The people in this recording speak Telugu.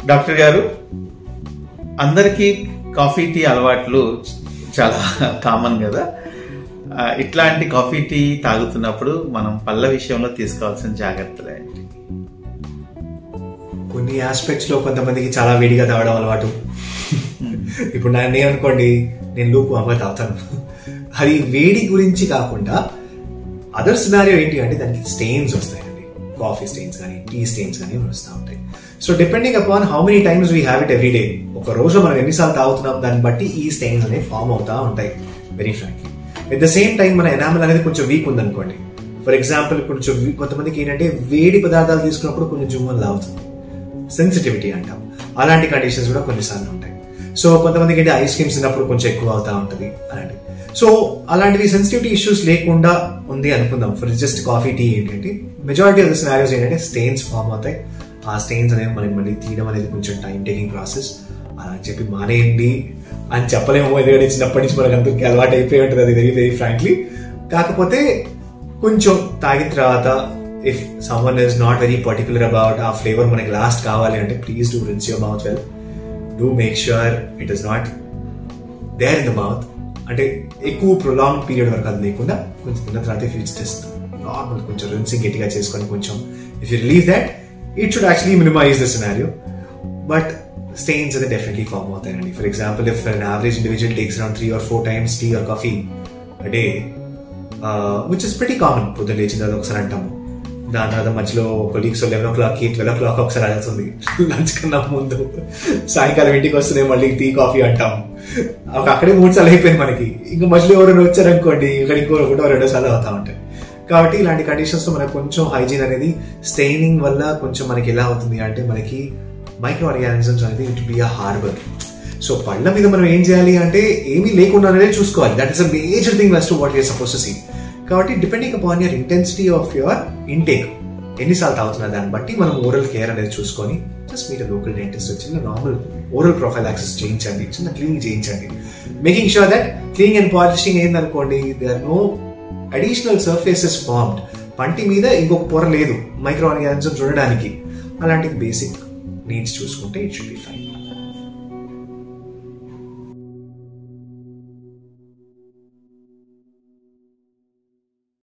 డాక్టర్ గారు అందరికీ కాఫీ టీ అలవాట్లు చాలా కామన్ కదా ఆ, ఇట్లాంటి కాఫీ టీ తాగుతున్నప్పుడు మనం పళ్ళ విషయంలో తీసుకోవాల్సిన జాగ్రత్తలు ఏంటి కొన్ని ఆస్పెక్ట్స్ లో కొంతమందికి చాలా వేడిగా తాగడం అలవాటు ఇప్పుడు నా- నేను అనుకోండి నేను లూపు అమ్మ తాగుతాను అది వేడి గురించి కాకుండా అదర్ సినారియో ఏంటి అంటే దానికి స్టెయిన్స్ వస్తాయండి కాఫీ స్టెయిన్స్ కానీ టీ స్టెయిన్స్ కానీ వస్తూ ఉంటాయి so depending upon how many times we have it every day ఒక రోజు మనం ఎన్నిసార్లు తాగుతున్నాం దాన్ని బట్టి ఈ స్టెయిన్స్ అనేవి ఫామ్ అవుతా ఉంటాయి very frankly at the same time మన ఎనామల్ అనేది కొంచెం వీక్ ఉందనుకోండి ఫర్ ఎగ్జాంపుల్ కొంచెం weak- కొంతమందికి ఏంటంటే వేడి పదార్థాలు తీసుకున్నప్పుడు కొంచెం జుమ్మలు లాగుతుంది సెన్సిటివిటీ అంటాం అలాంటి కండిషన్స్ కూడా కొన్నిసార్లు ఉంటాయి సో కొంతమందికి ఏంటి ఐస్ క్రీమ్స్ తిన్నప్పుడు కొంచెం ఎక్కువ అవుతా ఉంటుంది అలాంటి సో అలాంటివి సెన్సిటివిటీ ఇష్యూస్ లేకుండా ఉంది అనుకుందాం ఫర్ జస్ట్ కాఫీ టీ ఏంటంటే మెజారిటీ ఆఫ్ ద సినారియోస్ ఏంటంటే స్టెయిన్స్ ఫామ్ అవుతాయి ఆ స్టెయిన్స్ అనేవి మనకి మళ్ళీ తీయడం అనేది కొంచెం టైం టేకింగ్ ప్రాసెస్ అలా అని చెప్పి మానేయండి అని చెప్పలేము ఎందుకంటే చిన్నప్పటి నుంచి మనకు అందరికీ అలవాటు అయిపోయి ఉంటుంది అది వెరీ వెరీ ఫ్రాంక్లీ కాకపోతే కొంచెం తాగిన తర్వాత if someone is not very particular about ఆ ఫ్లేవర్ మనకి లాస్ట్ కావాలి అంటే please do rinse your mouth well do make sure it is not there in the mouth అంటే ఎక్కువ ప్రొలాంగ్ పీరియడ్ వరకు అది లేకుండా కొంచెం తిన్న తర్వాత ఇఫ్ ఇట్స్ జస్ట్ నార్మల్ కొంచెం రిన్సింగ్ గట్టిగా చేసుకొని కొంచెం if you relieve that it should actually minimize the scenario but stains అయితే డెఫినెట్లీ ఫామ్ అవుతాయండి for example if an average individual takes around three or four times tea or coffee day which is pretty common పొద్దున లేచిన తర్వాత ఒకసారి అంటాము దాని తర్వాత మధ్యలో కొలీగ్స్ లెవెన్ ఓ క్లాక్ కి ట్వెల్వ్ ఓ క్లాక్ ఒకసారి అడుగుతుంది లంచ్ కన్నా ముందు సాయంకాలం ఇంటికి వస్తూనే మళ్ళీ టీ కాఫీ అంటాము ఒక అక్కడే మూడు సార్లు అయిపోయింది మనకి ఇంకా మధ్యలో ఎవరైనా వచ్చారనుకోండి ఇక్కడ ఇంకో ఒకటో రెండో సార్లు అవుతా ఉంటాయి కాబట్టి ఇలాంటి కండిషన్స్ లో మనకు కొంచెం హైజీన్ అనేది స్టెయినింగ్ వల్ల కొంచెం మనకి ఎలా అవుతుంది అంటే మనకి మైక్రో ఆర్గానిజమ్స్ అనేది it be a harbour so పళ్ళ మీద మనం ఏం చేయాలి అంటే ఏమీ లేకుండానే చూసుకోవాలి that is a major thing west what you're suppose to see కాబట్టి depending upon your intensity of your intake ఎన్నిసార్లు తాగుతున్నా దాన్ని బట్టి మనం ఓరల్ కేర్ అనేది చూసుకొని జస్ట్ మీరు లోకల్ డెంటిస్ట్ చిన్న నార్మల్ ఓరల్ ప్రొఫైల్ యాక్సెస్ చేయించండి చిన్న క్లీనింగ్ చేయించండి making sure that cleaning and polishing ఏందనుకోండి they are no additional surfaces formed పంటి మీద ఇంకొక పొర లేదు మైక్రో ఆర్గానిజమ్స్ ఉండడానికి అలాంటి బేసిక్ నీడ్స్ చూసుకుంటే ఇట్ షుడ్ బి ఫైన్